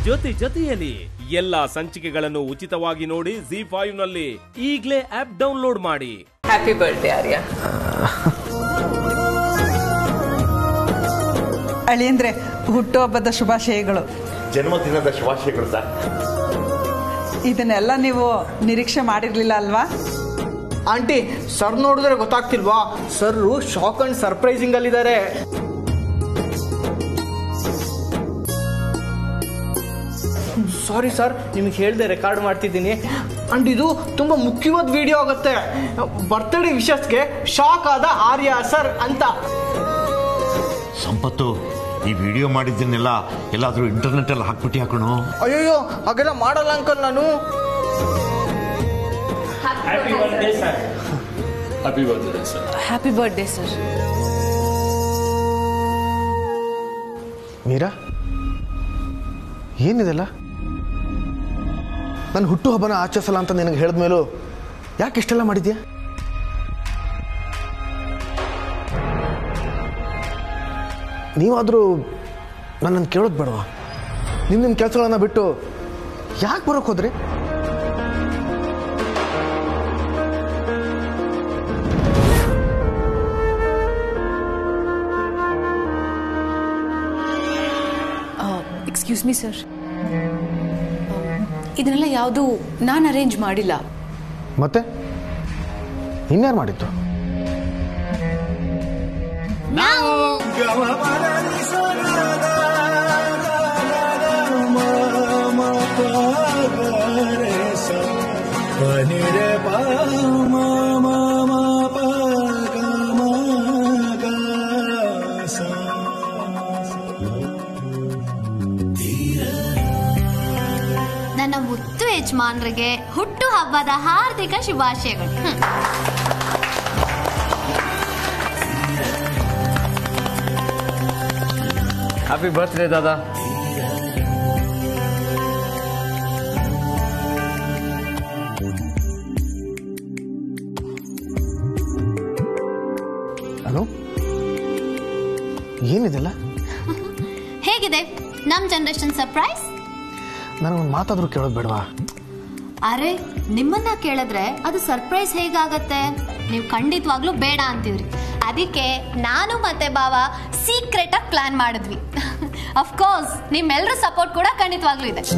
ಜೊತೆ ಜೊತೆಯಲ್ಲಿ ಎಲ್ಲಾ ಸಂಚಿಕೆಗಳನ್ನು ಉಚಿತವಾಗಿ ನೋಡಿ ಜಿ ಫೈವ್ ನಲ್ಲಿ ಈಗಲೇ ಆಪ್ ಡೌನ್ಲೋಡ್ ಮಾಡಿ ಹ್ಯಾಪಿ ಬರ್ಡೇ ಆರ್ಯ ಅಳಿಯಂದ್ರೆ ಹುಟ್ಟುಹಬ್ಬದ ಶುಭಾಶಯಗಳು ಜನ್ಮದಿನದ ಶುಭಾಶಯಗಳು ಸರ್ ಇದನ್ನೆಲ್ಲ ನೀವು ನಿರೀಕ್ಷೆ ಮಾಡಿರ್ಲಿಲ್ಲ ಅಲ್ವಾ ಆಂಟಿ ಸರ್ ನೋಡಿದ್ರೆ ಗೊತ್ತಾಗ್ತಿಲ್ವಾ ಸರ್ ಶಾಕ್ ಅಂಡ್ ಸರ್ಪ್ರೈಸಿಂಗ್ ಅಲ್ಲಿದ್ದಾರೆ ಸಾರಿ ಸರ್ ನಿಮಗೆ ಹೇಳ್ದೆ ರೆಕಾರ್ಡ್ ಮಾಡ್ತಿದ್ದೀನಿ ಅಂಡ್ ಇದು ತುಂಬ ಮುಖ್ಯವಾದ ವಿಡಿಯೋ ಆಗುತ್ತೆ ಬರ್ತ್ಡೇ ವಿಶಸ್ಗೆ ಶಾಕ್ ಆದ ಆರ್ಯ ಸರ್ ಅಂತ ಸಂಪತ್ತು ಈ ವಿಡಿಯೋ ಮಾಡಿದ್ದನ್ನೆಲ್ಲ ಎಲ್ಲಾದ್ರೂ ಇಂಟರ್ನೆಟ್ ಅಲ್ಲಿ ಹಾಕ್ಬಿಟ್ಟು ಹಾಕೋಣ ಅಯ್ಯಯ್ಯೋ ಹಾಗೆಲ್ಲ ಮಾಡಲ್ಲ ಅಂಕಲ್ ನಾನು ಹ್ಯಾಪಿ ಬರ್ಡೇ ಸರ್ ಮೀರಾ ಏನಿದೆಲ್ಲ ನನ್ನ ಹುಟ್ಟುಹಬ್ಬನ ಆಚರಿಸಲ್ಲ ಅಂತ ನಿನಗೆ ಹೇಳಿದ ಮೇಲೂ ಯಾಕೆ ಇಷ್ಟೆಲ್ಲ ಮಾಡಿದ್ಯಾ ನೀವಾದರೂ ನನ್ನನ್ನು ಕೇಳೋದು ಬೇಡವಾ ನಿಮ್ಮ ನಿಮ್ಮ ಕೆಲಸಗಳನ್ನ ಬಿಟ್ಟು ಯಾಕೆ ಬರೋಕೆ ಹೋದ್ರಿ ಎಕ್ಸ್ಕ್ಯೂಸ್ ಮೀ ಸರ್ ಇದನ್ನೆಲ್ಲ ಯಾವುದು ನಾನು ಅರೇಂಜ್ ಮಾಡಿಲ್ಲ ಮತ್ತೆ ಇನ್ಯಾರು ಮಾಡಿದ್ದು ನನ್ನ ಮುತ್ತು ಯಜಮಾನ್ರಿಗೆ ಹುಟ್ಟು ಹಬ್ಬದ ಹಾರ್ದಿಕ ಶುಭಾಶಯಗಳು ಹ್ಮ್. ಹ್ಯಾಪಿ ಬರ್ತ್ಡೇ ದಾದಾ ಅನು ಏನಿದೆಲ್ಲ ಹೇಗಿದೆ ನಮ್ ಜನರೇಷನ್ ಸರ್ಪ್ರೈಸ್ ನನಗೊಂದು ಮಾತಾದರೂ ಕೇಳೋದು ಬೇಡವಾ ಅರೆ ನಿಮ್ಮನ್ನ ಕೇಳಿದ್ರೆ ಅದು ಸರ್ಪ್ರೈಸ್ ಹೇಗಾಗತ್ತೆ ನೀವು ಖಂಡಿತವಾಗ್ಲೂ ಬೇಡ ಅಂತೀವ್ರಿ ಅದಕ್ಕೆ ನಾನು ಮತ್ತೆ ಬಾವ ಸೀಕ್ರೆಟ್ ಆಗಿ ಪ್ಲಾನ್ ಮಾಡಿದ್ವಿ ಅಫ್ಕೋರ್ಸ್ ನಿಮ್ಮೆಲ್ಲರ ಸಪೋರ್ಟ್ ಕೂಡ ಖಂಡಿತವಾಗ್ಲೂ ಇದೆ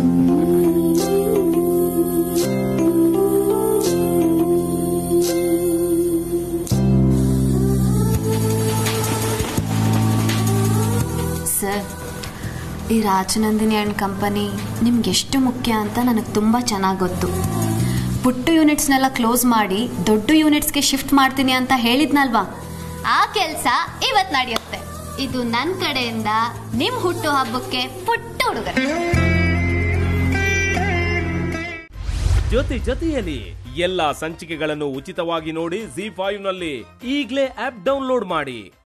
ಸರ್ ಈ ರಾಜನಂದಿನಿ ಆ್ಯಂಡ್ ಕಂಪನಿ ನಿಮ್ಗೆ ಎಷ್ಟು ಮುಖ್ಯ ಅಂತ ನನಗೆ ತುಂಬ ಚೆನ್ನಾಗಿ ಗೊತ್ತು ಪುಟ್ಟ ಯೂನಿಟ್ಸ್ನೆಲ್ಲ ಕ್ಲೋಸ್ ಮಾಡಿ ದೊಡ್ಡ ಯೂನಿಟ್ಸ್ಗೆ ಶಿಫ್ಟ್ ಮಾಡ್ತೀನಿ ಅಂತ ಹೇಳಿದ್ನಲ್ವಾ ಆ ಕೆಲಸ ಇವತ್ತು ನಡೆಯುತ್ತೆ ಇದು ನನ್ನ ಕಡೆಯಿಂದ ನಿಮ್ಮ ಹುಟ್ಟು ಹಬ್ಬಕ್ಕೆ ಪುಟ್ಟ ಹುಡುಗರು ಜೊತೆ ಜೊತೆಯಲ್ಲಿ ಎಲ್ಲಾ ಸಂಚಿಕೆಗಳನ್ನು ಉಚಿತವಾಗಿ ನೋಡಿ ಜಿ ಫೈವ್ ನಲ್ಲಿ ಈಗಲೇ ಆಪ್ ಡೌನ್ಲೋಡ್ ಮಾಡಿ